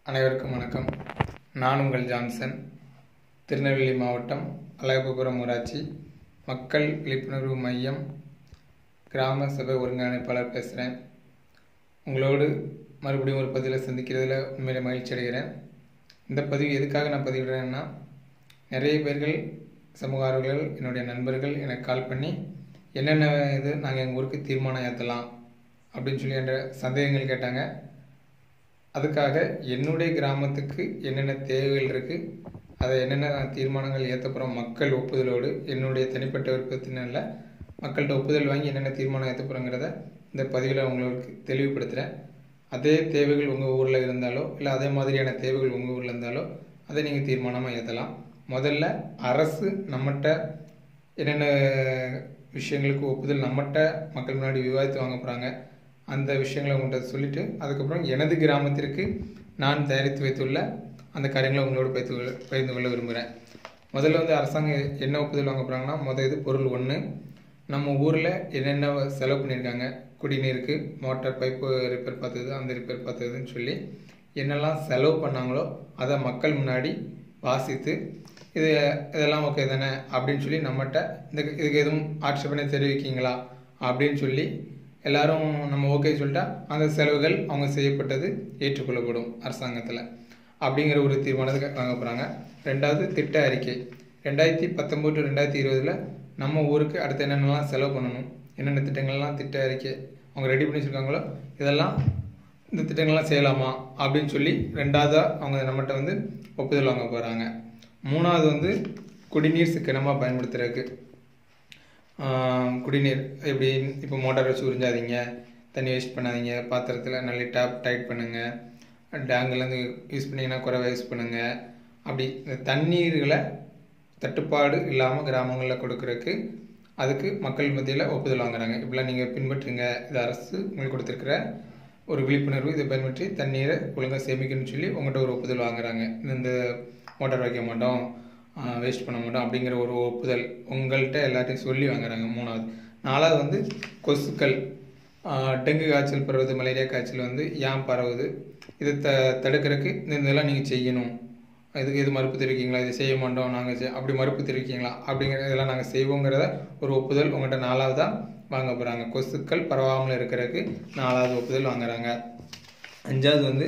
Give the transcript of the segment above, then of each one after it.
அனைவருக்கும் வணக்கம் நான் உங்கள் ஜான்சன் திருநெல்வேலி மாவட்டம் அழகபுரம் ஊராட்சி மக்கள் விழிப்புணர்வு மையம் கிராம சபை ஒருங்கிணைப்பாளர் பேசுகிறேன் உங்களோடு மறுபடியும் ஒரு பதிவில் சந்திக்கிறதுல உண்மையில மகிழ்ச்சி அடைகிறேன் இந்த பதிவு எதுக்காக நான் பதிவிடுறேன்னா நிறைய பேர்கள் சமூக ஆர்வலர்கள் என்னுடைய நண்பர்கள் எனக்கு கால் பண்ணி என்னென்ன இது நாங்கள் எங்கள் ஊருக்கு தீர்மானம் ஏற்றலாம் அப்படின்னு சொல்லி என்ற சந்தேகங்கள் கேட்டாங்க அதுக்காக என்னுடைய கிராமத்துக்கு என்னென்ன தேவைகள் இருக்குது அதை என்னென்ன நான் தீர்மானங்கள் ஏற்ற போகிறோம் மக்கள் ஒப்புதலோடு என்னுடைய தனிப்பட்ட விருப்பத்தினால மக்கள்கிட்ட ஒப்புதல் வாங்கி என்னென்ன தீர்மானம் ஏற்ற போகிறோங்கிறத இந்த பதிவில் உங்களுக்கு தெளிவுபடுத்துகிறேன் அதே தேவைகள் உங்கள் ஊரில் இருந்தாலோ இல்லை அதே மாதிரியான தேவைகள் உங்கள் ஊரில் இருந்தாலோ அதை நீங்கள் தீர்மானமாக ஏற்றலாம் முதல்ல அரசு நம்மகிட்ட என்னென்ன விஷயங்களுக்கு ஒப்புதல் நம்மகிட்ட மக்கள் முன்னாடி விவாதித்து வாங்க போகிறாங்க அந்த விஷயங்களை உங்கள்கிட்ட சொல்லிவிட்டு அதுக்கப்புறம் எனது கிராமத்திற்கு நான் தயாரித்து வைத்துள்ள அந்த காரியங்களை உங்களோட பகிர்ந்து கொள்ள பகிர்ந்து கொள்ள விரும்புகிறேன் முதல்ல வந்து அரசாங்கம் என்ன ஒப்புதல் வாங்க போகிறாங்கன்னா முதல் இது பொருள் ஒன்று நம்ம ஊரில் என்னென்ன செலவு பண்ணியிருக்காங்க குடிநீருக்கு மோட்டார் பைப்பு ரிப்பேர் பார்த்தது அந்த ரிப்பேர் பார்த்ததுன்னு சொல்லி என்னெல்லாம் செலவு பண்ணாங்களோ அதை மக்கள் முன்னாடி வாசித்து இது இதெல்லாம் ஓகே தானே அப்படின்னு சொல்லி நம்மகிட்ட இந்த இதுக்கு எதுவும் ஆட்சேபனை தெரிவிக்கீங்களா அப்படின்னு சொல்லி எல்லாரும் நம்ம ஓகே சொல்லிட்டா அந்த செலவுகள் அவங்க செய்யப்பட்டது ஏற்றுக்கொள்ளப்படும் அரசாங்கத்தில் அப்படிங்கிற ஒரு தீர்மானத்தை வாங்க போகிறாங்க ரெண்டாவது திட்ட அறிக்கை ரெண்டாயிரத்தி பத்தொம்போது டு ரெண்டாயிரத்தி இருபதில் நம்ம ஊருக்கு அடுத்து என்னென்னலாம் செலவு பண்ணணும் என்னென்ன திட்டங்கள்லாம் திட்ட அறிக்கை அவங்க ரெடி பண்ணி வச்சுருக்காங்களோ இதெல்லாம் இந்த திட்டங்கள்லாம் செய்யலாமா அப்படின்னு சொல்லி ரெண்டாவதாக அவங்க நம்மகிட்ட வந்து ஒப்புதல் வாங்க போகிறாங்க மூணாவது வந்து குடிநீர் சிக்கனமாக பயன்படுத்துறதுக்கு குடிநீர் எப்படி இப்போ மோட்டார் வச்சு உறிஞ்சாதீங்க தண்ணி வேஸ்ட் பண்ணாதீங்க பாத்திரத்தில் நல்ல டேப் டைட் பண்ணுங்கள் டேங்க்லேருந்து யூஸ் பண்ணிங்கன்னா குறைவா யூஸ் பண்ணுங்கள் அப்படி இந்த தண்ணீர்களை தட்டுப்பாடு இல்லாமல் கிராமங்களில் கொடுக்குறதுக்கு அதுக்கு மக்கள் மத்தியில் ஒப்புதல் வாங்குறாங்க இப்படிலாம் நீங்கள் பின்பற்றுங்க இது அரசு உங்களுக்கு கொடுத்துருக்குற ஒரு விழிப்புணர்வு இதை பயன்பற்றி தண்ணீரை ஒழுங்காக சேமிக்கணும்னு சொல்லி உங்கள்கிட்ட ஒரு ஒப்புதல் வாங்குறாங்க இந்த மோட்டார் வைக்க மாட்டோம் வேஸ்ட் பண்ண மாட்டோம் அப்படிங்கிற ஒரு ஒப்புதல் உங்கள்கிட்ட எல்லாத்தையும் சொல்லி வாங்குறாங்க மூணாவது நாலாவது வந்து கொசுக்கள் டெங்கு காய்ச்சல் பரவுது மலேரியா காய்ச்சல் வந்து ஏன் பரவுது இதை த தடுக்கிறதுக்கு இந்த இதெல்லாம் நீங்கள் செய்யணும் இதுக்கு எது மறுப்பு தெரிவிக்கீங்களா இதை செய்ய மாட்டோம் நாங்கள் செய் அப்படி மறுப்பு தெரிவிக்கீங்களா அப்படிங்கிற இதெல்லாம் நாங்கள் செய்வோங்கிறத ஒரு ஒப்புதல் உங்கள்கிட்ட நாலாவதாக வாங்க போகிறாங்க கொசுக்கள் பரவாமல் இருக்கிறதுக்கு நாலாவது ஒப்புதல் வாங்குறாங்க அஞ்சாவது வந்து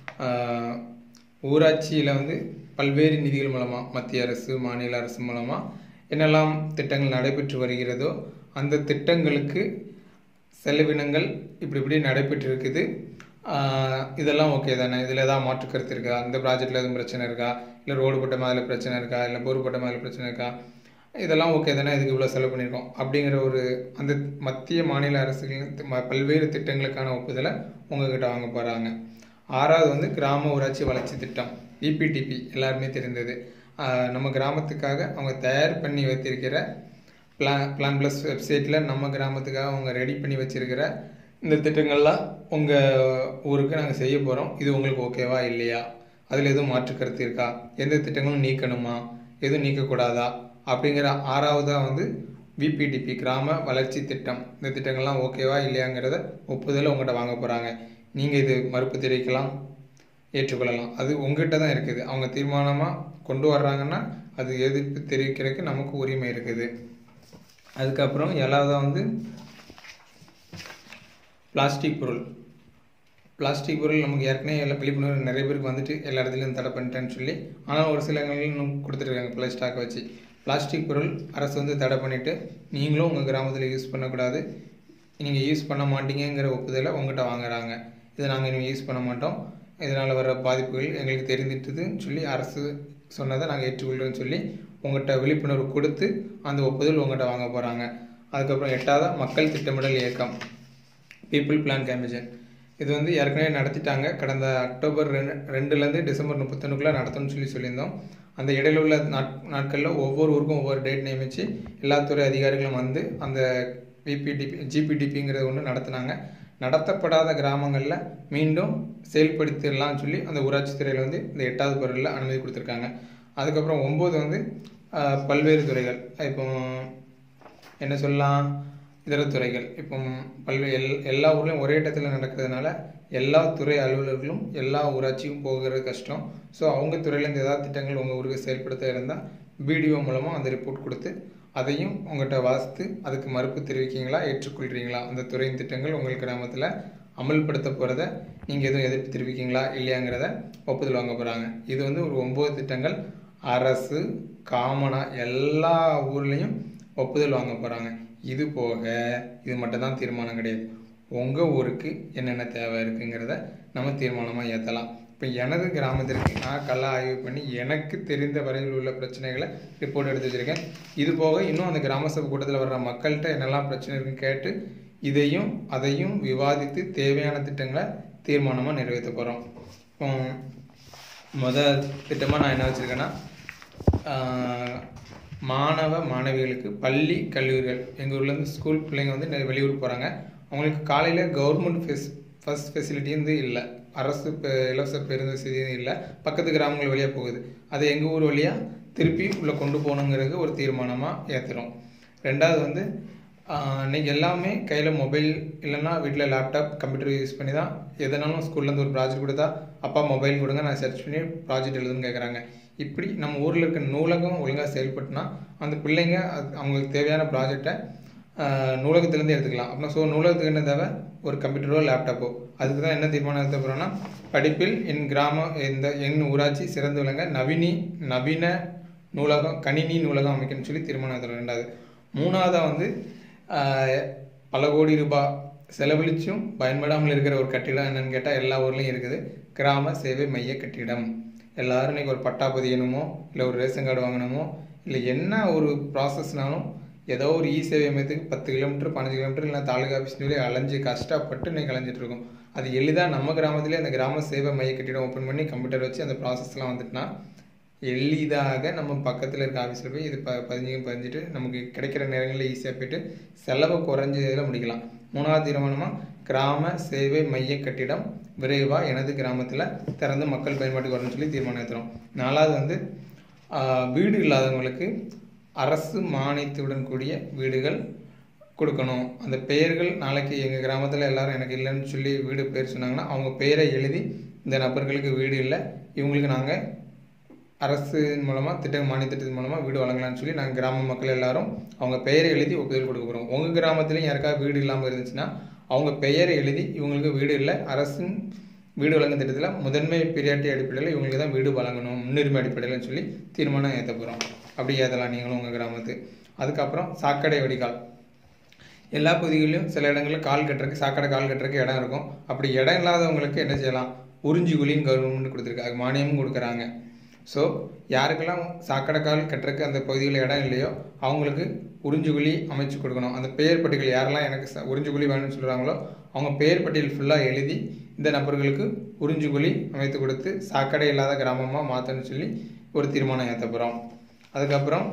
ஊராட்சியில் வந்து பல்வேறு நிதிகள் மூலமாக மத்திய அரசு மாநில அரசு மூலமாக என்னெல்லாம் திட்டங்கள் நடைபெற்று வருகிறதோ அந்த திட்டங்களுக்கு செலவினங்கள் இப்படி இப்படி நடைபெற்று இருக்குது இதெல்லாம் ஓகே தானே இதில் ஏதாவது மாற்று கருத்து இருக்கா இந்த ப்ராஜெக்டில் எதுவும் பிரச்சனை இருக்கா இல்லை ரோடு போட்ட மாதிரி பிரச்சனை இருக்கா இல்லை போர் போட்ட மாதிரி பிரச்சனை இருக்கா இதெல்லாம் ஓகே தானே இதுக்கு இவ்வளோ செலவு பண்ணியிருக்கோம் அப்படிங்கிற ஒரு அந்த மத்திய மாநில அரசுகளின் பல்வேறு திட்டங்களுக்கான ஒப்புதலை உங்ககிட்ட வாங்க போகிறாங்க ஆறாவது வந்து கிராம ஊராட்சி வளர்ச்சி திட்டம் இபிடிபி எல்லாருமே தெரிந்தது நம்ம கிராமத்துக்காக அவங்க தயார் பண்ணி வைத்திருக்கிற பிளான் பிளான் ப்ளஸ் வெப்சைட்டில் நம்ம கிராமத்துக்காக அவங்க ரெடி பண்ணி வச்சுருக்கிற இந்த திட்டங்கள்லாம் உங்கள் ஊருக்கு நாங்கள் செய்ய போகிறோம் இது உங்களுக்கு ஓகேவா இல்லையா அதில் எதுவும் மாற்று கருத்து இருக்கா எந்த திட்டங்களும் நீக்கணுமா எதுவும் நீக்கக்கூடாதா அப்படிங்கிற ஆறாவதாக வந்து விபிடிபி கிராம வளர்ச்சி திட்டம் இந்த திட்டங்கள்லாம் ஓகேவா இல்லையாங்கிறத ஒப்புதலை உங்கள்கிட்ட வாங்க போகிறாங்க நீங்கள் இது மறுப்பு தெரிவிக்கலாம் ஏற்றுக்கொள்ளலாம் அது உங்ககிட்ட தான் இருக்குது அவங்க தீர்மானமாக கொண்டு வர்றாங்கன்னா அது எதிர்ப்பு தெரிவிக்கிறதுக்கு நமக்கு உரிமை இருக்குது அதுக்கப்புறம் ஏழாவதாக வந்து பிளாஸ்டிக் பொருள் பிளாஸ்டிக் பொருள் நமக்கு ஏற்கனவே எல்லா விழிப்புணர்வு நிறைய பேருக்கு வந்துட்டு எல்லா இடத்துலையும் தடை பண்ணிட்டேன்னு சொல்லி ஆனால் ஒரு சில இடங்களில் இன்னும் கொடுத்துருக்காங்க பிளஸ் ஸ்டாக்கை வச்சு பிளாஸ்டிக் பொருள் அரசு வந்து தடை பண்ணிவிட்டு நீங்களும் உங்கள் கிராமத்தில் யூஸ் பண்ணக்கூடாது நீங்கள் யூஸ் பண்ண மாட்டீங்கிற ஒப்புதலை உங்கள்கிட்ட வாங்குறாங்க இதை நாங்கள் இனிமேல் யூஸ் பண்ண மாட்டோம் இதனால் வர பாதிப்புகள் எங்களுக்கு தெரிந்துட்டுதுன்னு சொல்லி அரசு சொன்னதை நாங்கள் ஏற்றுக்கொள்கிறோன்னு சொல்லி உங்கள்கிட்ட விழிப்புணர்வு கொடுத்து அந்த ஒப்புதல் உங்கள்கிட்ட வாங்க போகிறாங்க அதுக்கப்புறம் எட்டாவதாக மக்கள் திட்டமிடல் இயக்கம் பீப்புள் பிளான் கேம்பேஜன் இது வந்து ஏற்கனவே நடத்திட்டாங்க கடந்த அக்டோபர் ரெண்டு ரெண்டுலேருந்து டிசம்பர் முப்பத்தொன்னுக்குள்ளே நடத்தணும்னு சொல்லி சொல்லியிருந்தோம் அந்த இடையில உள்ள நாட் நாட்களில் ஒவ்வொரு ஊருக்கும் ஒவ்வொரு டேட் நியமித்து எல்லா துறை அதிகாரிகளும் வந்து அந்த விபிடிபி ஜிபிடிபிங்கிறது ஒன்று நடத்தினாங்க நடத்தப்படாத கிராமங்களில் மீண்டும் செயல்படுத்திடலாம்னு சொல்லி அந்த ஊராட்சி துறையில் வந்து இந்த எட்டாவது பொருளில் அனுமதி கொடுத்துருக்காங்க அதுக்கப்புறம் ஒம்பது வந்து பல்வேறு துறைகள் இப்போ என்ன சொல்லலாம் இதர துறைகள் இப்போ பல்வேறு எல் எல்லா ஊர்லேயும் ஒரே இடத்துல நடக்கிறதுனால எல்லா துறை அலுவலர்களும் எல்லா ஊராட்சியும் போகிறது கஷ்டம் ஸோ அவங்க துறையிலேருந்து ஏதாவது திட்டங்கள் உங்கள் ஊருக்கு செயல்படுத்த இருந்தால் வீடியோ மூலமாக அந்த ரிப்போர்ட் கொடுத்து அதையும் உங்கள்கிட்ட வாசித்து அதுக்கு மறுப்பு தெரிவிக்கீங்களா ஏற்றுக்கொள்கிறீங்களா அந்த துறையின் திட்டங்கள் உங்கள் கிராமத்தில் அமல்படுத்த போகிறத நீங்கள் எதுவும் எதிர்ப்பு தெரிவிக்கீங்களா இல்லையாங்கிறத ஒப்புதல் வாங்க போகிறாங்க இது வந்து ஒரு ஒம்பது திட்டங்கள் அரசு காமனாக எல்லா ஊர்லேயும் ஒப்புதல் வாங்க போகிறாங்க இது போக இது மட்டும்தான் தீர்மானம் கிடையாது உங்கள் ஊருக்கு என்னென்ன தேவை இருக்குங்கிறத நம்ம தீர்மானமாக ஏற்றலாம் இப்போ எனது கிராமத்திற்கு நான் கள்ள ஆய்வு பண்ணி எனக்கு தெரிந்த வரையில் உள்ள பிரச்சனைகளை ரிப்போர்ட் எடுத்து வச்சுருக்கேன் இது போக இன்னும் அந்த கிராம சபை கூட்டத்தில் வர்ற மக்கள்கிட்ட என்னெல்லாம் பிரச்சனை இருக்குன்னு கேட்டு இதையும் அதையும் விவாதித்து தேவையான திட்டங்களை தீர்மானமாக நிறைவேற்ற போகிறோம் இப்போ முதல் திட்டமாக நான் என்ன வச்சுருக்கேன்னா மாணவ மாணவிகளுக்கு பள்ளி கல்லூரிகள் எங்கள் ஊர்லேருந்து ஸ்கூல் பிள்ளைங்க வந்து நிறைய வெளியூர் போகிறாங்க அவங்களுக்கு காலையில் கவர்மெண்ட் ஃபெஸ் ஃபஸ்ட் ஃபெசிலிட்டி வந்து இல்லை அரசு பே- இலவச பேருந்து வசதியும் இல்லை பக்கத்து கிராமங்கள் வழியாக போகுது அதை எங்கள் ஊர் வழியாக திருப்பி உள்ளே கொண்டு போகணுங்கிறது ஒரு தீர்மானமாக ஏற்றுறோம் ரெண்டாவது வந்து ஆஹ், இன்னைக்கு எல்லாமே கையில் மொபைல் இல்லைன்னா வீட்டில் லேப்டாப் கம்ப்யூட்டர் யூஸ் பண்ணி தான் எதனாலும் ஸ்கூல்லேருந்து ஒரு ப்ராஜெக்ட் கொடுத்தா அப்பா மொபைல் கொடுங்க நான் சர்ச் பண்ணி ப்ராஜெக்ட் எழுதுன்னு கேட்குறாங்க இப்படி நம்ம ஊரில் இருக்க நூலகம் ஒழுங்காக செயல்பட்டுனா அந்த பிள்ளைங்க அது- அவங்களுக்கு தேவையான ப்ராஜெக்டை நூலகத்துலேருந்து எடுத்துக்கலாம் அப்படின்னா ஸோ நூலகத்துக்கு என்ன தேவை ஒரு கம்ப்யூட்டரோ லேப்டாப்போ அதுக்கு தான் என்ன தீர்மானம் எடுத்த போகிறோம்னா படிப்பில் என் கிராமம் இந்த என் ஊராட்சி சிறந்து விளங்க நவீனி நவீன நூலகம் கணினி நூலகம் அமைக்கணும்னு சொல்லி தீர்மானம் எடுத்துறோம் ரெண்டாவது மூணாவதாக வந்து ஆஹ், பல கோடி ரூபாய் செலவழிச்சும் பயன்படாமல் இருக்கிற ஒரு கட்டிடம் என்னன்னு கேட்டால் எல்லா ஊர்லேயும் இருக்குது கிராம சேவை மைய கட்டிடம் எல்லாரும் இன்னைக்கு ஒரு பட்டா பதியணுமோ இல்லை ஒரு ரேஷன் கார்டு வாங்கணுமோ இல்லை என்ன ஒரு ப்ராசஸ்னாலும் ஏதோ ஒரு இ சேவை மையத்துக்கு பத்து கிலோமீட்டர் பதினஞ்சு கிலோமீட்டர் இல்லை தாலுகா ஆஃபீஸ் சொல்லி அலைஞ்சு கஷ்டப்பட்டு இன்னைக்கு அலைஞ்சிட்டு இருக்கோம் அது எளிதாக நம்ம கிராமத்திலே அந்த கிராம சேவை மைய கட்டிடம் ஓப்பன் பண்ணி கம்ப்யூட்டர் வச்சு அந்த ப்ராசஸ்லாம் வந்துட்டுனா எளிதாக நம்ம பக்கத்தில் இருக்க ஆஃபீஸில் போய் இது ப பதிஞ்சு பதிஞ்சிட்டு நமக்கு கிடைக்கிற நேரங்களில் ஈஸியாக போயிட்டு செலவு குறைஞ்சதில் முடிக்கலாம் மூணாவது தீர்மானமாக கிராம சேவை மைய கட்டிடம் விரைவாக எனது கிராமத்தில் திறந்து மக்கள் பயன்பாட்டுக்கு வரணும்னு சொல்லி தீர்மானம் எடுத்துறோம் நாலாவது வந்து ஆஹ், வீடு இல்லாதவங்களுக்கு அரசு மானியத்துடன் கூடிய வீடுகள் கொடுக்கணும் அந்த பெயர்கள் நாளைக்கு எங்கள் கிராமத்தில் எல்லாரும் எனக்கு இல்லைன்னு சொல்லி வீடு பேர் சொன்னாங்கன்னா அவங்க பெயரை எழுதி இந்த நபர்களுக்கு வீடு இல்லை இவங்களுக்கு நாங்கள் அரசு மூலமாக திட்ட மானிய திட்டத்தின் மூலமாக வீடு வழங்கலாம்னு சொல்லி நாங்கள் கிராம மக்கள் எல்லாரும் அவங்க பெயரை எழுதி ஒப்புதல் கொடுக்க போகிறோம் உங்கள் கிராமத்துலையும் யாருக்காவது வீடு இல்லாமல் இருந்துச்சுன்னா அவங்க பெயரை எழுதி இவங்களுக்கு வீடு இல்லை அரசின் வீடு வழங்கும் திட்டத்தில் முதன்மை பிரியாட்டி அடிப்படையில் இவங்களுக்கு தான் வீடு வழங்கணும் முன்னுரிமை அடிப்படையில்னு சொல்லி தீர்மானம் ஏற்ற போகிறோம் அப்படி ஏற்றலாம் நீங்களும் உங்கள் கிராமத்து அதுக்கப்புறம் சாக்கடை வடிகால் எல்லா பகுதிகளிலும் சில இடங்களில் கால் கட்டுறதுக்கு சாக்கடை கால் கட்டுறதுக்கு இடம் இருக்கும் அப்படி இடம் இல்லாதவங்களுக்கு என்ன செய்யலாம் உறிஞ்சி குழின்னு கவர்மெண்ட் கொடுத்துருக்கு அது மானியமும் கொடுக்குறாங்க ஸோ யாருக்கெல்லாம் சாக்கடை கால் கட்டுறதுக்கு அந்த பகுதிகளில் இடம் இல்லையோ அவங்களுக்கு உறிஞ்சி குழி அமைச்சு கொடுக்கணும் அந்த பெயர் பட்டியல் யாரெல்லாம் எனக்கு ச- உறிஞ்சி குழி வேணும்னு சொல்கிறாங்களோ அவங்க பெயர் பட்டியல் ஃபுல்லாக எழுதி இந்த நபர்களுக்கு உறிஞ்சி குழி அமைத்து கொடுத்து சாக்கடை இல்லாத கிராமமாக மாற்றணும்னு சொல்லி ஒரு தீர்மானம் ஏற்ற போகிறோம் அதுக்கப்புறம்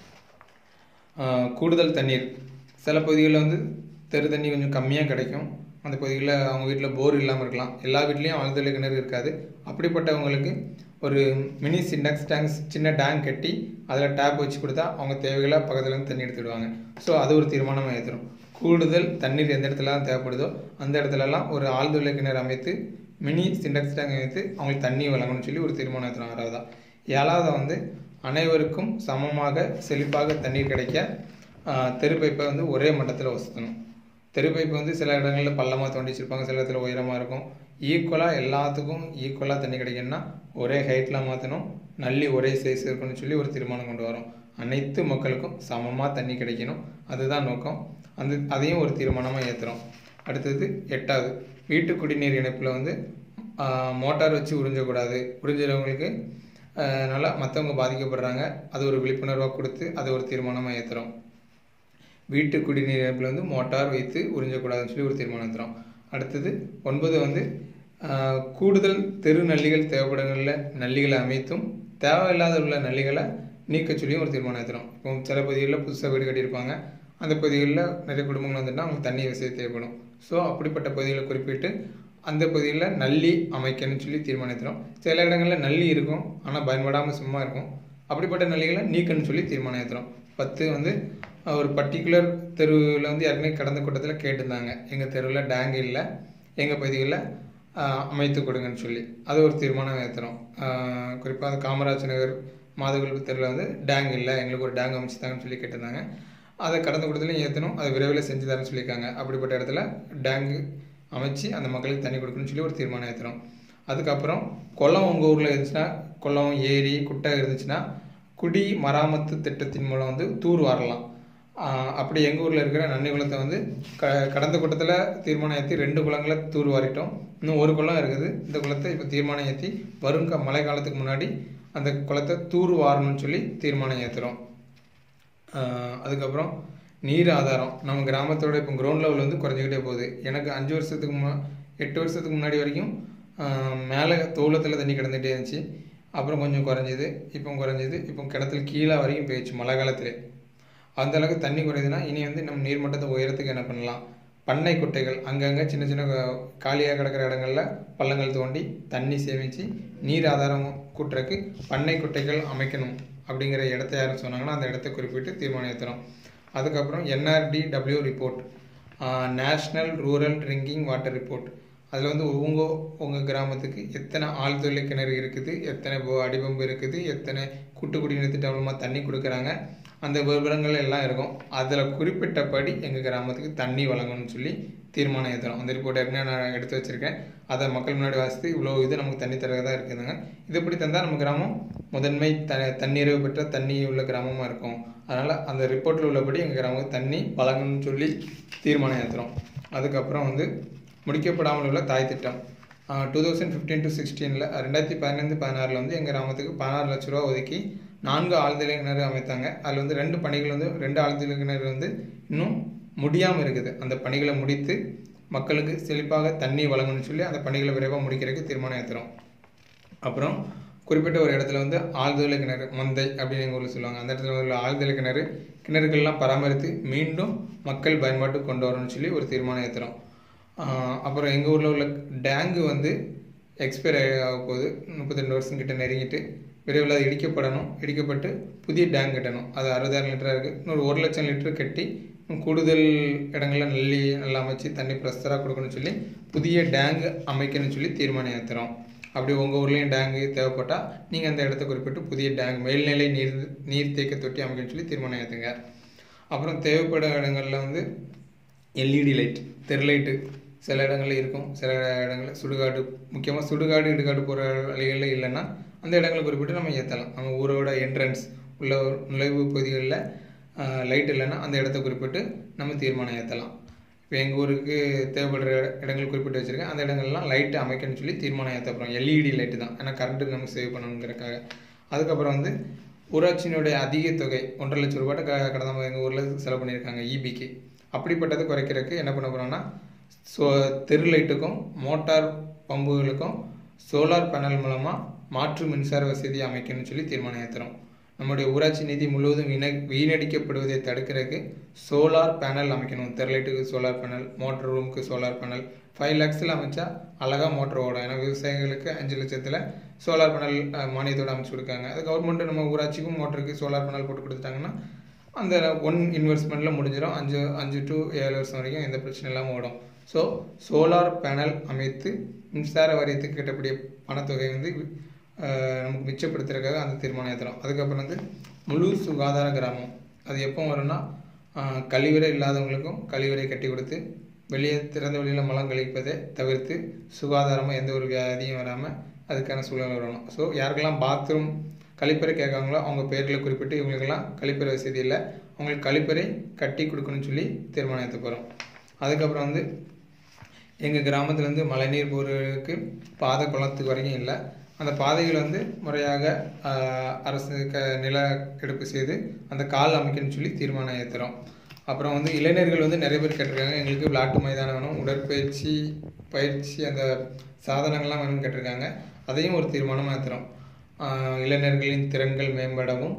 ஆஹ் கூடுதல் தண்ணீர் சில பகுதிகளில் வந்து தெரு தண்ணி கொஞ்சம் கம்மியாக கிடைக்கும் அந்த பகுதிகளில் அவங்க வீட்டில் போர் இல்லாமல் இருக்கலாம் எல்லா வீட்லேயும் ஆழ்துளை கிணறு இருக்காது அப்படிப்பட்டவங்களுக்கு ஒரு மினி சிண்டக்ஸ் டேங்க்ஸ் சின்ன டேங்க் கட்டி அதில் டேப் வச்சு கொடுத்தா அவங்க தேவைகளை பக்கத்துல இருந்து தண்ணி எடுத்துடுவாங்க ஸோ அது ஒரு தீர்மானமாக ஏற்றுரும் கூடுதல் தண்ணீர் எந்த இடத்துலலாம் தேவைப்படுதோ அந்த இடத்துலலாம் ஒரு ஆழ்துளை கிணறு அமைத்து மினி சிண்டக்ஸ் டேங்க் அமைத்து அவங்களுக்கு தண்ணி வழங்கணும்னு சொல்லி ஒரு தீர்மானம் ஏற்றுறோம் ஆறாவதா ஏழாவதா வந்து அனைவருக்கும் சமமாக செழிப்பாக தண்ணீர் கிடைக்க ஆஹ், தெரு பைப்பை வந்து ஒரே மட்டத்தில் வசத்தணும் தெரு பைப்பு வந்து சில இடங்களில் பள்ளமாக தோண்டி வச்சிருப்பாங்க சில இடத்துல உயரமாக இருக்கும் ஈக்குவலாக எல்லாத்துக்கும் ஈக்குவலாக தண்ணி கிடைக்கணும்னா ஒரே ஹைட்டில் மாற்றணும் நல்லி ஒரே சைஸ் இருக்கணும்னு சொல்லி ஒரு தீர்மானம் கொண்டு வரோம் அனைத்து மக்களுக்கும் சமமாக தண்ணி கிடைக்கணும் அதுதான் நோக்கம் அந்த அதையும் ஒரு தீர்மானமாக ஏற்றுறோம் அடுத்தது எட்டாவது வீட்டு குடிநீர் இணைப்பில் வந்து ஆஹ், மோட்டார் வச்சு உறிஞ்சக்கூடாது உறிஞ்சுறவங்களுக்கு ஆஹ், நல்லா மற்றவங்க பாதிக்கப்படுறாங்க அது ஒரு விழிப்புணர்வாக கொடுத்து அதை ஒரு தீர்மானமாக ஏற்றுறோம் வீட்டு குடிநீர் இணைப்பில் வந்து மோட்டார் வைத்து உறிஞ்சக்கூடாதுன்னு சொல்லி ஒரு தீர்மானம் எடுத்துறோம் அடுத்தது ஒன்பது வந்து ஆஹ், கூடுதல் தெரு நள்ளிகள் தேவைப்படுங்களில் நள்ளிகளை அமைத்தும் தேவையில்லாத உள்ள நள்ளிகளை நீக்க சொல்லியும் ஒரு தீர்மானம் எடுத்துறோம் இப்போ சில பகுதிகளில் புதுசாக வீடு கட்டியிருப்பாங்க அந்த பகுதிகளில் நிறைய குடும்பங்கள் வந்துட்டுனா அவங்களுக்கு தண்ணி வசதி தேவைப்படும் ஸோ அப்படிப்பட்ட பகுதிகளை குறிப்பிட்டு அந்த பகுதியில் நல்லி அமைக்கணும்னு சொல்லி தீர்மானிக்கிறோம் சில இடங்களில் நல்லி இருக்கும் ஆனால் பயன்படாமல் சும்மா இருக்கும் அப்படிப்பட்ட நல்லிகளை நீக்கணும்னு சொல்லி தீர்மானம் ஏற்றுறோம் பத்து வந்து அஹ், ஒரு பர்டிகுலர் தெருவில் வந்து ஏற்கனவே கடந்த கூட்டத்தில் கேட்டிருந்தாங்க எங்கள் தெருவில் டேங்க் இல்லை எங்கள் பகுதிகளில் அமைத்து கொடுங்கன்னு சொல்லி அது ஒரு தீர்மானம் ஏற்றுறோம் குறிப்பாக காமராஜ் நகர் மாதகுல் தெருவில் வந்து டேங் இல்லை எங்களுக்கு ஒரு டேங் அமைச்சு தாங்கன்னு சொல்லி கேட்டிருந்தாங்க அதை கடந்த கூட்டத்திலையும் ஏற்றணும் அதை விரைவில் செஞ்சு தரேன்னு சொல்லியிருக்காங்க அப்படிப்பட்ட இடத்துல டேங்கு அமைச்சு அந்த மக்களுக்கு தண்ணி கொடுக்கணும்னு சொல்லி ஒரு தீர்மானம் ஏற்றுறோம் அதுக்கப்புறம் குளம் உங்கள் ஊரில் இருந்துச்சுன்னா குளம் ஏரி குட்டை இருந்துச்சுன்னா குடி மராமத்து திட்டத்தின் மூலம் வந்து தூர் வரலாம் அப்படி எங்கள் ஊரில் இருக்கிற நன்னி குளத்தை வந்து க கடந்த கூட்டத்தில் தீர்மானம் ஏற்றி ரெண்டு குளங்களை தூர் வாரிட்டோம் இன்னும் ஒரு குளம் இருக்குது இந்த குளத்தை இப்போ தீர்மானம் ஏற்றி வரும் மழை காலத்துக்கு முன்னாடி அந்த குளத்தை தூர் வாரணும்னு சொல்லி தீர்மானம் ஏற்றுறோம் அதுக்கப்புறம் நீர் ஆதாரம் நம்ம கிராமத்தோட இப்போ கிரவுண்ட் லெவல் வந்து குறைஞ்சிக்கிட்டே போகுது எனக்கு அஞ்சு வருஷத்துக்கு முன்னா எட்டு வருஷத்துக்கு முன்னாடி வரைக்கும் மேலே தோளத்தில் தண்ணி கிடந்துகிட்டே இருந்துச்சு அப்புறம் கொஞ்சம் குறைஞ்சிது இப்போ குறைஞ்சிது இப்போ கிணத்துல கீழே வரைக்கும் போயிடுச்சு மழை காலத்தில் அந்த அளவுக்கு தண்ணி குறையுதுன்னா இனி வந்து நம்ம நீர்மட்டத்தை உயரத்துக்கு என்ன பண்ணலாம் பண்ணை குட்டைகள் அங்கங்கே சின்ன சின்ன காலியாக கிடக்கிற இடங்கள்ல பள்ளங்கள் தோண்டி தண்ணி சேமித்து நீர் ஆதாரம் கூட்டுறக்கு பண்ணை குட்டைகள் அமைக்கணும் அப்படிங்கிற இடத்த யாரும் சொன்னாங்கன்னா அந்த இடத்த குறிப்பிட்டு தீர்மானம் ஏற்றுறோம் அதுக்கப்புறம் NRD W report national rural drinking water report அதில் வந்து உங்கள் உங்கள் கிராமத்துக்கு எத்தனை ஆழ்துளை கிணறு இருக்குது எத்தனை அடிபம்பு இருக்குது எத்தனை கூட்டு குடிநீர் திட்டம் மூலமாக தண்ணி கொடுக்குறாங்க அந்த விவரங்கள் எல்லாம் இருக்கும் அதில் குறிப்பிட்டபடி எங்கள் கிராமத்துக்கு தண்ணி வழங்கணும்னு சொல்லி தீர்மானம் ஏற்றுறோம் அந்த ரிப்போர்ட் ஏற்கனவே நான் எடுத்து வச்சுருக்கேன் அதை மக்கள் முன்னாடி வாசித்து இவ்வளோ இது நமக்கு தண்ணி தரதாக இருக்குதுங்க இது எப்படி தந்தால் நம்ம கிராமம் முதன்மை த தண்ணீரவு பெற்ற தண்ணி உள்ள கிராமமாக இருக்கும் அதனால் அந்த ரிப்போர்ட்டில் உள்ளபடி எங்கள் கிராமத்துக்கு தண்ணி வழங்கணும்னு சொல்லி தீர்மானம் ஏற்றுறோம் அதுக்கப்புறம் வந்து முடிக்கப்படாமல் உள்ள தாய் திட்டம் டூ தௌசண்ட் ஃபிஃப்டீன் டு சிக்ஸ்டீனில் ரெண்டாயிரத்தி பதினைந்து பதினாறில் வந்து எங்கள் கிராமத்துக்கு பதினாறு லட்ச ரூபா ஒதுக்கி நான்கு ஆழ்துளை கிணறு அமைத்தாங்க அதில் வந்து ரெண்டு பணிகள் வந்து ரெண்டு ஆழ்துளை கிணறு வந்து இன்னும் முடியாமல் இருக்குது அந்த பணிகளை முடித்து மக்களுக்கு செழிப்பாக தண்ணி வழங்கணும்னு சொல்லி அந்த பணிகளை விரைவாக முடிக்கிறதுக்கு தீர்மானம் ஏற்றுறோம் அப்புறம் குறிப்பிட்ட ஒரு இடத்துல வந்து ஆழ்துளை கிணறு மந்தை அப்படின்னு எங்கள் ஊரில் சொல்லுவாங்க அந்த இடத்துல உள்ள ஆழ்துளை கிணறு கிணறுகள்லாம் பராமரித்து மீண்டும் மக்கள் பயன்பாட்டுக்கு கொண்டு வரணும்னு சொல்லி ஒரு தீர்மானம் ஏற்றுறோம் அப்புறம் எங்கள் ஊரில் உள்ள டேங்கு வந்து எக்ஸ்பயர் ஆக போகுது முப்பத்திரெண்டு வருஷம் கிட்ட நெருங்கிட்டு விரைவில் அது இடிக்கப்படணும் இடிக்கப்பட்டு புதிய டேங்க் கட்டணும் அது அறுபதாயிரம் லிட்டராக இருக்குது இன்னொரு ஒரு லட்சம் லிட்டர் கட்டி கூடுதல் இடங்களில் நல்லி நல்லா அமைச்சு தண்ணி ப்ரெஷராக கொடுக்கணும்னு சொல்லி புதிய டேங்க் அமைக்கணும்னு சொல்லி தீர்மானம் ஏற்றுறோம் அப்படி உங்கள் ஊர்லேயும் டேங்கு தேவைப்பட்டால் நீங்கள் அந்த இடத்த குறிப்பிட்டு புதிய டேங்க் மேல்நிலை நீர் நீர்த்தேக்க தொட்டி அமைக்கணும்னு சொல்லி தீர்மானம் ஏற்றுங்க அப்புறம் தேவைப்படும் இடங்களில் வந்து எல்இடி லைட் தெருலைட்டு சில இடங்களில் இருக்கும் சில இடங்களில் சுடுகாடு முக்கியமாக சுடுகாடு இடுகாடு போகிற வழிகளில் இல்லைன்னா அந்த இடங்களை குறிப்பிட்டு நம்ம ஏற்றலாம் நம்ம ஊரோட என்ட்ரன்ஸ் உள்ள நுழைவு பகுதிகளில் லைட் இல்லைன்னா அந்த இடத்த குறிப்பிட்டு நம்ம தீர்மானம் ஏற்றலாம் இப்போ எங்கள் ஊருக்கு தேவைப்படுற இடங்கள் குறிப்பிட்டு வச்சுருக்கேன் அந்த இடங்கள்லாம் லைட்டு அமைக்கணும்னு சொல்லி தீர்மானம் ஏற்றப்படுறோம் எல்இடி லைட்டு தான் ஏன்னா கரண்ட்டு நமக்கு சேவ் பண்ணணுங்கிறக்காக அதுக்கப்புறம் வந்து ஊராட்சியினுடைய அதிக தொகை ஒன்றரை லட்சம் ரூபாய்ட்டு க கடந்த எங்கள் ஊரில் செலவு பண்ணியிருக்காங்க இபிக்கு அப்படிப்பட்டது குறைக்கிறதுக்கு என்ன பண்ண போகிறோம்னா ஸோ தெரு லைட்டுக்கும் மோட்டார் பம்புகளுக்கும் சோலார் பேனல் மூலமாக மாற்று மின்சார வசதி அமைக்கணும்னு சொல்லி தீர்மானம் ஏற்றுறோம் நம்முடைய ஊராட்சி நிதி முழுவதும் வீண வீணடிக்கப்படுவதை தடுக்கிறதுக்கு சோலார் பேனல் அமைக்கணும் தெருலைட்டுக்கு சோலார் பேனல் மோட்டர் ரூமுக்கு சோலார் பேனல் ஃபைவ் லேக்ஸில் அமைச்சா அழகாக மோட்டர் ஓடும் ஏன்னா விவசாயிகளுக்கு அஞ்சு லட்சத்தில் சோலார் பேனல் மானியத்தோடு அமைச்சு கொடுக்காங்க அது கவர்மெண்ட்டு நம்ம ஊராட்சிக்கும் மோட்டருக்கு சோலார் பேனல் போட்டு கொடுத்துட்டாங்கன்னா அந்த ஒன் இன்வெஸ்ட்மெண்ட்டில் முடிஞ்சிடும் அஞ்சு அஞ்சு டு ஏழு வருஷம் வரைக்கும் எந்த பிரச்சனை இல்லாமல் ஓடும் ஸோ சோலார் பேனல் அமைத்து மின்சார வாரியத்துக்கு கட்டக்கூடிய பணத்தொகை வந்து நமக்கு மிச்சப்படுத்துறதுக்காக அந்த தீர்மானம் ஏற்றுறோம் அதுக்கப்புறம் வந்து முழு சுகாதார கிராமம் அது எப்போ வரும்னா கழிவறை இல்லாதவங்களுக்கும் கழிவறை கட்டி கொடுத்து வெளியே திறந்த வெளியில் மலம் கழிப்பதை தவிர்த்து சுகாதாரமாக எந்த ஒரு வியாதியும் வராமல் அதுக்கான சூழ்நிலை வரணும் ஸோ யாருக்கெல்லாம் பாத்ரூம் கழிப்பறை கேட்காங்களோ அவங்க பேர்களை குறிப்பிட்டு இவங்களுக்கெல்லாம் கழிப்பறை வசதி இல்லை அவங்களுக்கு கழிப்பறை கட்டி கொடுக்கணும்னு சொல்லி தீர்மானம் ஏற்ற போகிறோம் அதுக்கப்புறம் வந்து எங்கள் கிராமத்துலேருந்து மழைநீர் போகிறதுக்கு பாதை குளத்துக்கு வரைக்கும் இல்லை அந்த பாதைகள் வந்து முறையாக அரசு க நில எடுப்பு செய்து அந்த கால் அமைக்கணும்னு சொல்லி தீர்மானம் ஏற்றுறோம் அப்புறம் வந்து இளைஞர்கள் வந்து நிறைய பேர் கேட்டிருக்காங்க எங்களுக்கு விளையாட்டு மைதானம் வேணும் உடற்பயிற்சி பயிற்சி அந்த சாதனங்கள்லாம் வேணும்னு கேட்டிருக்காங்க அதையும் ஒரு தீர்மானமாக ஏற்றுறோம் இளைஞர்களின் திறன்கள் மேம்படவும்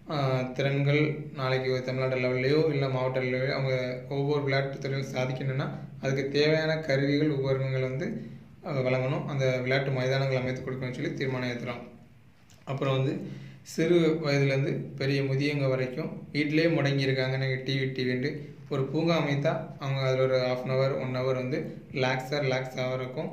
திறன்கள் நாளைக்கு தமிழ்நாடு லெவல்லையோ இல்லை மாவட்ட லெவலையோ அவங்க ஒவ்வொரு விளையாட்டு துறையிலும் சாதிக்கணும்னா அதுக்கு தேவையான கருவிகள் உபகரணங்கள் வந்து வழங்கணும் அந்த விளையாட்டு மைதானங்கள் அமைத்து கொடுக்கணும்னு சொல்லி தீர்மானம் ஏற்றுறோம் அப்புறம் வந்து சிறு வயதுலேருந்து பெரிய முதியவங்க வரைக்கும் வீட்டிலே முடங்கி இருக்காங்கன்னு டிவி டிவின்ட்டு ஒரு பூங்கா அமைத்தா அவங்க அதில் ஒரு half an hour one hour வந்து ரிலாக்ஸாக ரிலாக்ஸாக இருக்கும்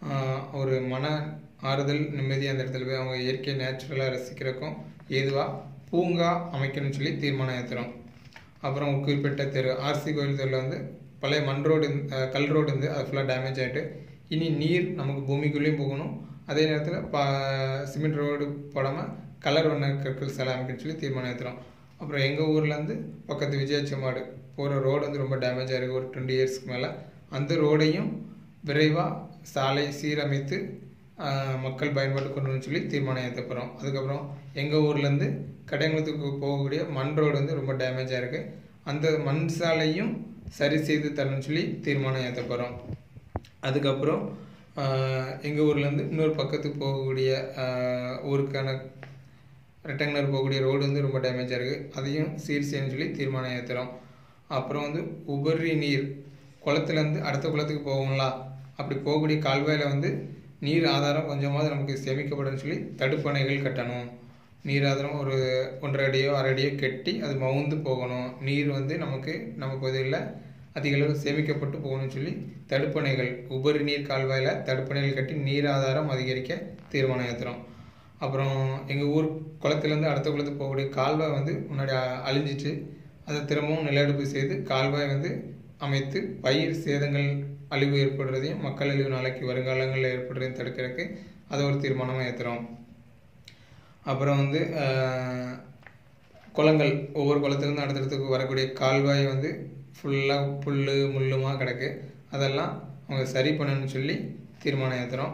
ஆஹ் ஒரு மன ஆறுதல் நிம்மதி அந்த இடத்துல போய் அவங்க இயற்கை நேச்சுரலாக ரசிக்கிறதுக்கும் ஏதுவாக பூங்கா அமைக்கணும்னு சொல்லி தீர்மானம் ஏற்றுறோம் அப்புறம் ஒரு குறிப்பிட்ட தெரு ஆர்சி கோயில் தெருவில் வந்து பழைய மண் ரோடு இருந்து- அஹ் கல் ரோடு இருந்து அது ஃபுல்லாக டேமேஜ் ஆகிட்டு இனி நீர் நமக்கு பூமிக்குள்ளேயும் போகணும் அதே நேரத்தில் பா சிமெண்ட் ரோடு போடாமல் கலர் வண்ண கற்கள் சிலை அமைக்கணும்னு சொல்லி தீர்மானம் ஏற்றுறோம் அப்புறம் எங்கள் ஊர்லேருந்து பக்கத்து விஜயாச்சமாடு போகிற ரோடு வந்து ரொம்ப டேமேஜ் ஆகிருக்கு ஒரு டுவெண்ட்டி இயர்ஸ்க்கு மேலே அந்த ரோடையும் விரைவாக சாலை சீரமைத்து ஆஹ், மக்கள் பயன்பாட்டுக்கு கொண்டு வரணும்னு சொல்லி தீர்மானம் ஏற்ற போகிறோம் அதுக்கப்புறம் எங்கள் ஊர்லேருந்து கடையங்குளத்துக்கு போகக்கூடிய மண் ரோடு வந்து ரொம்ப டேமேஜ் ஆகிருக்கு அந்த மண் சாலையும் சரி செய்து தரணும்னு சொல்லி தீர்மானம் ஏற்ற போகிறோம் அதுக்கப்புறம் எங்கள் ஊர்லேருந்து இன்னொரு பக்கத்துக்கு போகக்கூடிய ஆஹ், ஊருக்கான ரெக்டாங்குலர் போகக்கூடிய ரோடு வந்து ரொம்ப டேமேஜாக இருக்குது அதையும் சீர் செய்யணும்னு சொல்லி தீர்மானம் ஏற்றுறோம் அப்புறம் வந்து உபரி நீர் குளத்துலேருந்து அடுத்த குளத்துக்கு போகுங்களா அப்படி போகக்கூடிய கால்வாயில் வந்து நீர் ஆதாரம் கொஞ்சமாவது நமக்கு சேமிக்கப்படும் சொல்லி தடுப்பணைகள் கட்டணும் நீர் ஆதாரம் ஒரு ஒன்றரை அடியோ அரை அடியோ கட்டி அது மவுந்து போகணும் நீர் வந்து நமக்கு நம்ம பகுதியில் அதிக அளவு சேமிக்கப்பட்டு போகணும்னு சொல்லி தடுப்பணைகள் உபரி நீர் கால்வாயில் தடுப்பணைகள் கட்டி நீர் ஆதாரம் அதிகரிக்க தீர்மானம் ஏற்றுறோம் அப்புறம் எங்கள் ஊர் குளத்துலேருந்து அடுத்த குளத்துக்கு போகக்கூடிய கால்வாய் வந்து முன்னாடி அ- அழிஞ்சிட்டு அதை திரும்பவும் நிலடுப்பு செய்து கால்வாய் வந்து அமைத்து பயிர் சேதங்கள் அழிவு ஏற்படுறதையும் மக்கள் அழிவு நாளைக்கு வருங்காலங்களில் ஏற்படுறதையும் தடுக்கிறதுக்கு அதை ஒரு தீர்மானமாக ஏற்றுறோம் அப்புறம் வந்து ஆஹ், குளங்கள் ஒவ்வொரு குளத்துலேருந்து அடுத்தடுத்துக்கு வரக்கூடிய கால்வாய் வந்து ஃபுல்லாக புல் முள்ளுமாக கிடக்கு அதெல்லாம் அவங்க சரி பண்ணணும்னு சொல்லி தீர்மானம் ஏற்றுறோம்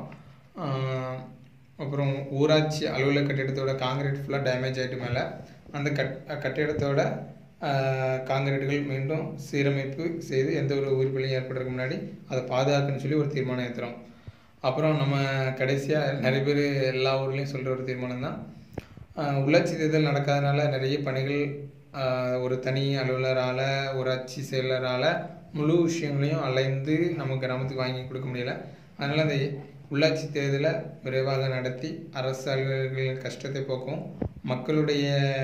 அப்புறம் ஊராட்சி அலுவலக கட்டிடத்தோட காங்கிரீட் ஃபுல்லாக டேமேஜ் ஆகிட்டு மேலே அந்த கட் கட்டிடத்தோட ஆஹ், காங்கிரீட்டுகள் மீண்டும் சீரமைப்பு செய்து எந்த ஒரு உயிர்ப்பிலையும் ஏற்படுறதுக்கு முன்னாடி அதை பாதுகாக்கணும்னு சொல்லி ஒரு தீர்மானம் ஏற்றுறோம் அப்புறம் நம்ம கடைசியாக நிறைய பேர் எல்லா ஊர்லேயும் சொல்கிற ஒரு தீர்மானம் தான் ஆஹ் உள்ளாட்சி தேர்தல் நடக்காதனால நிறைய பணிகள் ஆஹ் ஒரு தனி அலுவலரால் ஊராட்சி செயலரால் முழு விஷயங்களையும் அலைந்து நம்ம கிராமத்துக்கு வாங்கி கொடுக்க முடியல அதனால் அந்த உள்ளாட்சி தேர்தலை விரைவாக நடத்தி அரசு அலுவலர்களின் கஷ்டத்தை போக்கவும் மக்களுடைய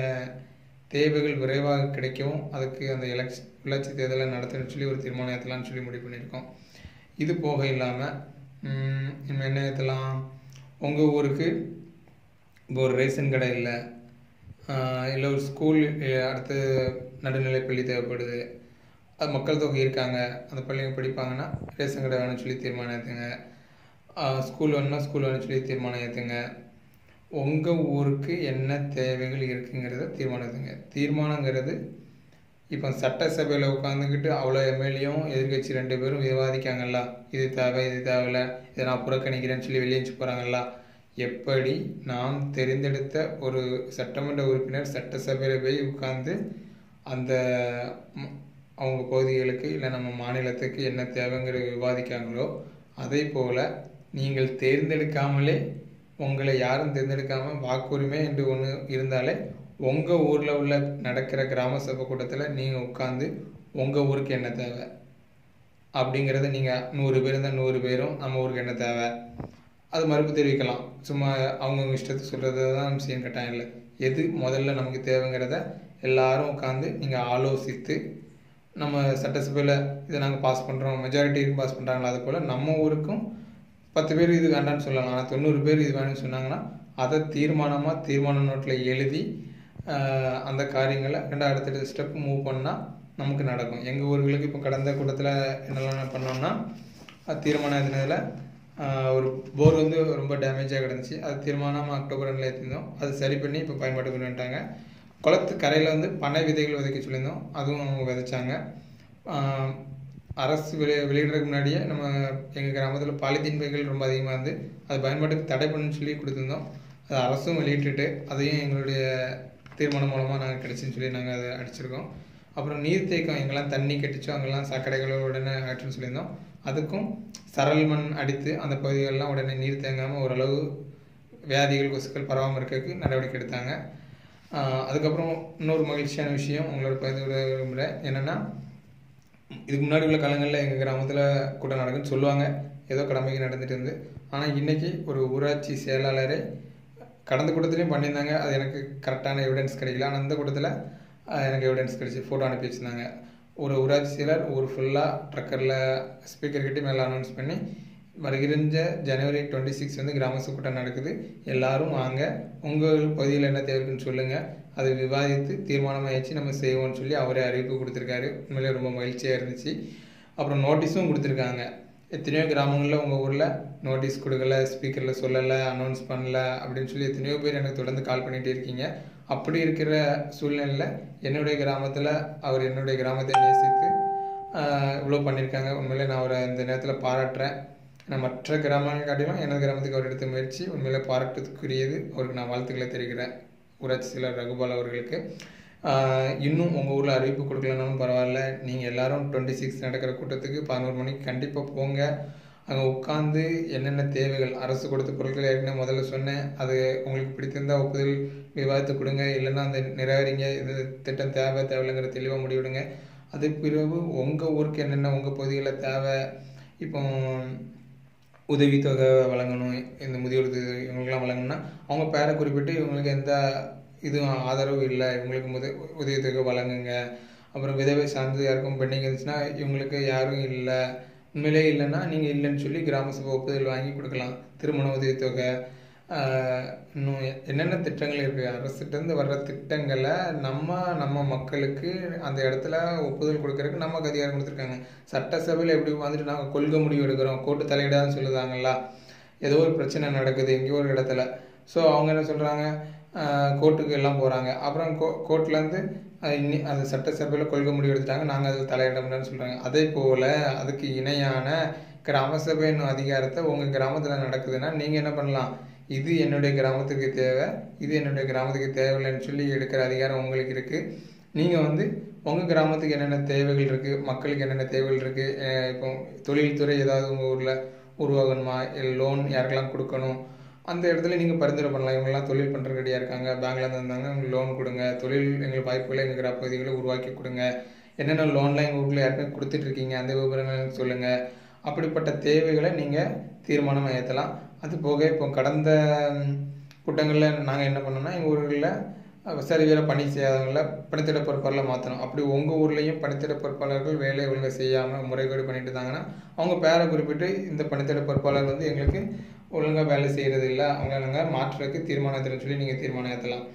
தேவைகள் விரைவாக கிடைக்கவும் அதுக்கு அந்த எலக்ஷ உள்ளாட்சி தேர்தலை நடத்தணும்னு சொல்லி ஒரு தீர்மானம் ஏற்றலாம்னு சொல்லி முடிவு பண்ணியிருக்கோம் இது போக இல்லாமல் இன்னும் என்ன ஏற்றலாம் உங்கள் ஊருக்கு இப்போ ஒரு ரேஷன் கடை இல்லை இல்லை ஒரு ஸ்கூல் அடுத்து நடுநிலைப் பள்ளி தேவைப்படுது அது மக்கள் தொகை இருக்காங்க அந்த பள்ளிங்க படிப்பாங்கன்னா ரேஷன் கடை வேணும்னு சொல்லி தீர்மானம் ஏற்றுங்க ஸ்கூல் வேணும்னா ஸ்கூல் வேணும்னு சொல்லி தீர்மானம் ஏற்றுங்க உங்கள் ஊருக்கு என்ன தேவைகள் இருக்குங்கிறத தீர்மானம் ஏற்றுங்க தீர்மானங்கிறது இப்போ சட்டசபையில் உட்காந்துக்கிட்டு அவ்வளோ எம்எல்ஏவும் எதிர்க்கட்சி ரெண்டு பேரும் விவாதிக்காங்கல்ல இது தேவை இது தேவையில்ல இதை நான் புறக்கணிக்கிறேன்னு சொல்லி வெளியேச்சு போகிறாங்கல்ல எப்படி நாம் தெரிந்தெடுத்த ஒரு சட்டமன்ற உறுப்பினர் சட்டசபையில் போய் உட்கார்ந்து அந்த ம், அவங்க பகுதிகளுக்கு இல்லை நம்ம மாநிலத்துக்கு என்ன தேவைங்கிற விவாதிக்காங்களோ அதே போல் நீங்கள் தேர்ந்தெடுக்காமலே உங்களை யாரும் தேர்ந்தெடுக்காம வாக்குரிமை என்று ஒன்று இருந்தாலே உங்கள் ஊரில் உள்ள நடக்கிற கிராம சபை கூட்டத்தில் நீங்கள் உட்காந்து உங்கள் ஊருக்கு என்ன தேவை அப்படிங்கிறத நீங்கள் நூறு பேர் இருந்தால் நூறு பேரும் நம்ம ஊருக்கு என்ன தேவை அது மறுப்பு தெரிவிக்கலாம் சும்மா அவங்கவுங்க இஷ்டத்துக்கு சொல்கிறது தான் நம்ம செய்யணும் கட்டாயம் இல்லை எது முதல்ல நமக்கு தேவைங்கிறத எல்லாரும் உட்காந்து நீங்கள் ஆலோசித்து நம்ம சட்டசபையில் இதை நாங்கள் பாஸ் பண்ணுறோம் மெஜாரிட்டியும் பாஸ் பண்ணுறாங்களா அது போல் நம்ம ஊருக்கும் பத்து பேர் இது வேண்டாம்னு சொல்லலாம் ஆனால் தொண்ணூறு பேர் இது வேணும்னு சொன்னாங்கன்னா அதை தீர்மானமாக தீர்மான நோட்டில் எழுதி ஆஹ், அந்த காரியங்களை ரெண்டு அடுத்தடுத்த ஸ்டெப் மூவ் பண்ணால் நமக்கு நடக்கும் எங்கள் ஊர்களுக்கு இப்போ கடந்த கூட்டத்தில் என்னெல்லாம் பண்ணோம்னா அது தீர்மானம் எழுதினதில் ஒரு போர் வந்து ரொம்ப டேமேஜாக கிடந்துச்சு அது தீர்மானமாக அக்டோபர் ரெண்டில் ஏற்றிருந்தோம் அது சரி பண்ணி இப்போ பயன்பாட்டுக்கு கொண்டு வந்துட்டாங்க குளத்து கரையில் வந்து பனை விதைகள் விதைக்க சொல்லியிருந்தோம் அதுவும் அவங்க விதைச்சாங்க ஆஹ், அரசு வெளி வெளியிடுறதுக்கு முன்னாடியே நம்ம எங்கள் கிராமத்தில் பாலித்தீன் பைகள் ரொம்ப அதிகமாக இருந்து அது பயன்பாட்டுக்கு தடை பண்ணுன்னு சொல்லி கொடுத்துருந்தோம் அது அரசும் வெளியிட்டுட்டு அதையும் எங்களுடைய தீர்மானம் மூலமாக நாங்கள் கிடச்சின்னு சொல்லி நாங்கள் அதை அடிச்சிருக்கோம் அப்புறம் நீர்த்தேக்கம் எங்கெல்லாம் தண்ணி கட்டிச்சோ அங்கெல்லாம் சாக்கடைகளோட உடனே ஆற்றுன்னு சொல்லியிருந்தோம் அதுக்கும் சரல் மண் அடித்து அந்த பகுதிகளெலாம் உடனே நீர் தேங்காமல் ஓரளவு வியாதிகள் கொசுக்கள் பரவாமல் இருக்கிறதுக்கு நடவடிக்கை எடுத்தாங்க ஆஹ் அதுக்கப்புறம் இன்னொரு மகிழ்ச்சியான விஷயம் உங்களோட பகிர்ந்து விரும்புகிறேன் என்னென்னா இதுக்கு முன்னாடி உள்ள காலங்களில் எங்கள் கிராமத்தில் கூட்டம் நடக்குன்னு சொல்லுவாங்க ஏதோ கடமைக்கு நடந்துட்டு இருந்து ஆனால் இன்னைக்கு ஒரு ஊராட்சி செயலாளரே கடந்த கூட்டத்துலேயும் பண்ணியிருந்தாங்க அது எனக்கு கரெக்டான எவிடன்ஸ் கிடைக்கல ஆனால் அந்த கூட்டத்தில் எனக்கு எவிடன்ஸ் கிடைச்சி ஃபோட்டோ அனுப்பி வச்சுருந்தாங்க ஒரு ஊராட்சி செயலர் ஊர் ஃபுல்லாக ட்ரக்கரில் ஸ்பீக்கர் கிட்டே மேலே அனௌன்ஸ் பண்ணி வருகின்ற ஜனவரி டுவெண்ட்டி சிக்ஸ் வந்து கிராம சபை கூட்டம் நடக்குது எல்லாரும் வாங்க உங்கள் பகுதியில் என்ன தேவைன்னு சொல்லுங்கள் அதை விவாதித்து தீர்மானமாகிடுச்சு நம்ம செய்வோம்னு சொல்லி அவரே அறிவிப்பு கொடுத்துருக்காரு உண்மையிலே ரொம்ப மகிழ்ச்சியாக இருந்துச்சு அப்புறம் நோட்டீஸும் கொடுத்துருக்காங்க எத்தனையோ கிராமங்களில் உங்கள் ஊரில் நோட்டீஸ் கொடுக்கல ஸ்பீக்கரில் சொல்லலை அனௌன்ஸ் பண்ணல அப்படின்னு சொல்லி எத்தனையோ பேர் எனக்கு தொடர்ந்து கால் பண்ணிகிட்டே இருக்கீங்க அப்படி இருக்கிற சூழ்நிலையில் என்னுடைய கிராமத்தில் அவர் என்னுடைய கிராமத்தை நேசித்து இவ்வளோ பண்ணியிருக்காங்க உண்மையிலே நான் அவரை இந்த நேரத்தில் பாராட்டுறேன் நான் மற்ற கிராமங்கள் காட்டிலும் எனது கிராமத்துக்கு அவர் எடுத்த முயற்சி உண்மையிலே பாராட்டுக்குரியது அவருக்கு நான் வாழ்த்துக்களை தெரிவிக்கிறேன் ஊராட்சி செயலர் ரகுபால் அவர்களுக்கு இன்னும் உங்கள் ஊரில் அறிவிப்பு கொடுக்கலனாலும் பரவாயில்ல நீங்கள் எல்லாரும் டுவெண்ட்டி சிக்ஸ் நடக்கிற கூட்டத்துக்கு பதினோரு மணிக்கு கண்டிப்பாக போங்க அங்கே உட்காந்து என்னென்ன தேவைகள் அரசு கொடுத்த பொருட்கள் ஏற்கனவே முதல்ல சொன்னேன் அது உங்களுக்கு பிடித்திருந்தால் ஒப்புதல் விவாதத்தை கொடுங்க இல்லைன்னா அந்த நிறைவேறிங்க இது திட்டம் தேவை தேவையில்லைங்கிற தெளிவாக முடிவிடுங்க அது பிறகு உங்கள் ஊருக்கு என்னென்ன உங்கள் பகுதிகளில் தேவை இப்போ உதவித்தொகை வழங்கணும் இந்த முதியோர் இவங்களுக்குலாம் வழங்கணும்னா அவங்க பேரை குறிப்பிட்டு இவங்களுக்கு எந்த இதுவும் ஆதரவு இல்லை இவங்களுக்கு முத உதவித்தொகை வழங்குங்க அப்புறம் விதவை சார்ந்து யாருக்கும் பெண்டிங் இருந்துச்சுன்னா இவங்களுக்கு யாரும் இல்லை உண்மையிலே இல்லைன்னா நீங்கள் இல்லைன்னு சொல்லி கிராம சபை ஒப்புதல் வாங்கி கொடுக்கலாம் திருமண உதவித்தொகை இன்னும் என்னென்ன திட்டங்கள் இருக்குது அரசுகிட்டேருந்து வர்ற திட்டங்களை நம்ம நம்ம மக்களுக்கு அந்த இடத்துல ஒப்புதல் கொடுக்கறதுக்கு நமக்கு அதிகாரம் கொடுத்துருக்காங்க சட்டசபையில் எப்படி வந்துட்டு நாங்கள் கொள்கை முடிவு எடுக்கிறோம் கோர்ட்டு தலையிடான்னு சொல்லுதாங்களா ஏதோ ஒரு பிரச்சனை நடக்குது எங்கேயோ ஒரு இடத்துல ஸோ அவங்க என்ன சொல்கிறாங்க கோர்ட்டுக்கு எல்லாம் போகிறாங்க அப்புறம் கோ கோர்ட்லேருந்து இன்னி அந்த சட்டசபையில் கொள்கை முடிவு எடுத்துட்டாங்க நாங்கள் அதில் தலையிடமுடியான்னு சொல்கிறாங்க அதே போல் அதுக்கு இணையான கிராம சபையின் அதிகாரத்தை உங்கள் கிராமத்தில் நடக்குதுன்னா நீங்கள் என்ன பண்ணலாம் இது என்னுடைய கிராமத்துக்கு தேவை இது என்னுடைய கிராமத்துக்கு தேவையில்லைன்னு சொல்லி எடுக்கிற அதிகாரம் உங்களுக்கு இருக்குது நீங்கள் வந்து உங்கள் கிராமத்துக்கு என்னென்ன தேவைகள் இருக்குது மக்களுக்கு என்னென்ன தேவைகள் இருக்குது இப்போ தொழில்துறை ஏதாவது உங்கள் ஊரில் உருவாகணுமா இல்லை லோன் யாருக்கெல்லாம் கொடுக்கணும் அந்த இடத்துல நீங்கள் பரிந்துரை பண்ணலாம் இவங்கெல்லாம் தொழில் பண்ணுற ரெடியாக இருக்காங்க பேங்க்லேருந்து இருந்தாங்க உங்களுக்கு லோன் கொடுங்க தொழில் எங்களுக்கு வாய்ப்புகளை எங்கள் கிராம பகுதிகளை உருவாக்கி கொடுங்க என்னென்ன லோன்லாம் எங்கள் ஊரில் யாருக்குமே கொடுத்துட்ருக்கீங்க அந்த விவரங்கள் சொல்லுங்கள் அப்படிப்பட்ட தேவைகளை நீங்கள் தீர்மானம் ஏற்றலாம் அது போக இப்போ கடந்த கூட்டங்களில் நாங்கள் என்ன பண்ணோம்னா எங்கள் ஊர்களில் சரிவர பணி செய்யாதவங்கள பணித்திட பொறுப்பாளர்களை மாற்றணும் அப்படி உங்கள் ஊர்லேயும் பணித்திட பொறுப்பாளர்கள் வேலை ஒழுங்காக செய்யாமல் முறைகேடு பண்ணிட்டு இருந்தாங்கன்னா அவங்க பேரை குறிப்பிட்டு இந்த பணித்திட பொறுப்பாளர் வந்து எங்களுக்கு ஒழுங்காக வேலை செய்கிறது இல்லை அவங்க நாங்கள் மாற்றுறதுக்கு தீர்மானத்தில் சொல்லி நீங்கள் தீர்மானம் ஏற்றலாம்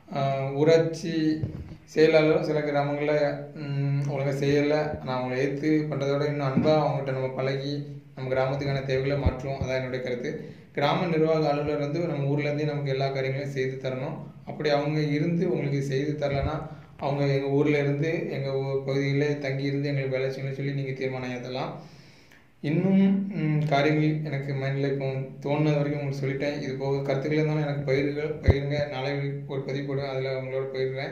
ஊராட்சி செயலாளரும் சில கிராமங்களில் ஒழுங்காக செய்யலை நான் அவங்கள ஏற்று பண்ணுறதோட இன்னும் அன்பாக அவங்கள்ட்ட நம்ம பழகி நம்ம கிராமத்துக்கான தேவைகளை மாற்றுவோம் அதான் என்னுடைய கருத்து கிராம நிர்வாக அலுவலர் வந்து நம்ம ஊர்லேருந்தே நமக்கு எல்லா காரியங்களையும் செய்து தரணும் அப்படி அவங்க இருந்து உங்களுக்கு செய்து தரலைன்னா அவங்க எங்கள் ஊரில் இருந்து எங்கள் பகுதியில் தங்கி இருந்து எங்களுக்கு வேலை செய்யணும்னு சொல்லி நீங்கள் தீர்மானம் ஏற்றலாம் இன்னும் காரியங்கள் எனக்கு மைண்டில் இப்போ தோணுனது வரைக்கும் உங்களுக்கு சொல்லிட்டேன் இது போக கருத்துக்கள் இருந்தாலும் எனக்கு பயிர்கள் பயிருங்க நாளை ஒரு பதிவு போடுவேன் அதில் உங்களோட பயிர்றேன்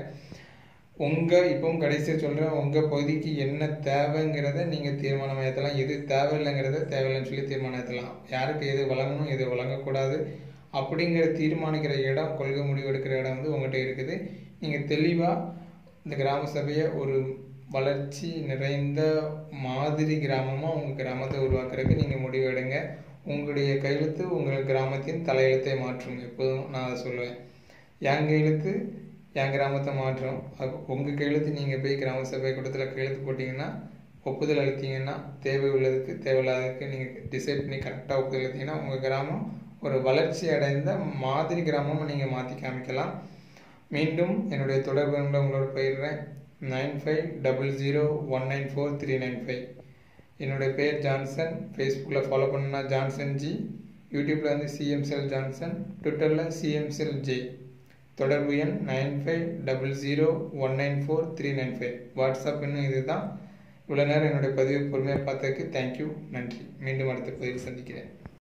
உங்கள் இப்பவும் கடைசியாக சொல்கிறேன் உங்கள் பகுதிக்கு என்ன தேவைங்கிறத நீங்கள் தீர்மானம் ஏற்றலாம் எது தேவையில்லைங்கிறத தேவையில்லைன்னு சொல்லி தீர்மானம் ஏற்றலாம் யாருக்கு எது வழங்கணும் எது வழங்கக்கூடாது அப்படிங்கிற தீர்மானிக்கிற இடம் கொள்கை முடிவு எடுக்கிற இடம் வந்து உங்கள்கிட்ட இருக்குது நீங்கள் தெளிவாக இந்த கிராம சபையை ஒரு வளர்ச்சி நிறைந்த மாதிரி கிராமமாக உங்கள் கிராமத்தை உருவாக்குறதுக்கு நீங்கள் முடிவு எடுங்க உங்களுடைய கையெழுத்து உங்கள் கிராமத்தின் தலையெழுத்தை மாற்றும் எப்போதும் நான் அதை சொல்லுவேன் என் கையெழுத்து என் கிராமத்தை மாற்றும் அப்போ உங்கள் கையெழுத்து நீங்கள் போய் கிராம சபை கூட்டத்தில் கையெழுத்து போட்டிங்கன்னா ஒப்புதல் அளித்தீங்கன்னா தேவை உள்ளதுக்கு தேவையில்லாததுக்கு நீங்கள் டிசைட் பண்ணி கரெக்டாக ஒப்புதல் அளித்தீங்கன்னா உங்கள் கிராமம் ஒரு வளர்ச்சி அடைந்த மாதிரி கிராமமாக நீங்கள் மாற்றி காமிக்கலாம் மீண்டும் என்னுடைய தொடர்புகளை உங்களோட பயிர்றேன் nine five double zero one nine four three nine five என்னுடைய பேர் ஜான்சன் ஃபேஸ்புக்கில் ஃபாலோ பண்ணுன்னா ஜான்சன் ஜி யூடியூப்பில் வந்து சிஎம்செல் ஜான்சன் ட்விட்டரில் சிஎம்செல் ஜே தொடர்பு எண் nine five double zero one nine four three nine five WhatsApp இன்னும் இது தான் இவ்வளோ நேரம் என்னுடைய பதிவு பொறுமையாக பார்த்ததுக்கு தேங்க்யூ நன்றி மீண்டும் அடுத்த பதிவில் சந்திக்கிறேன்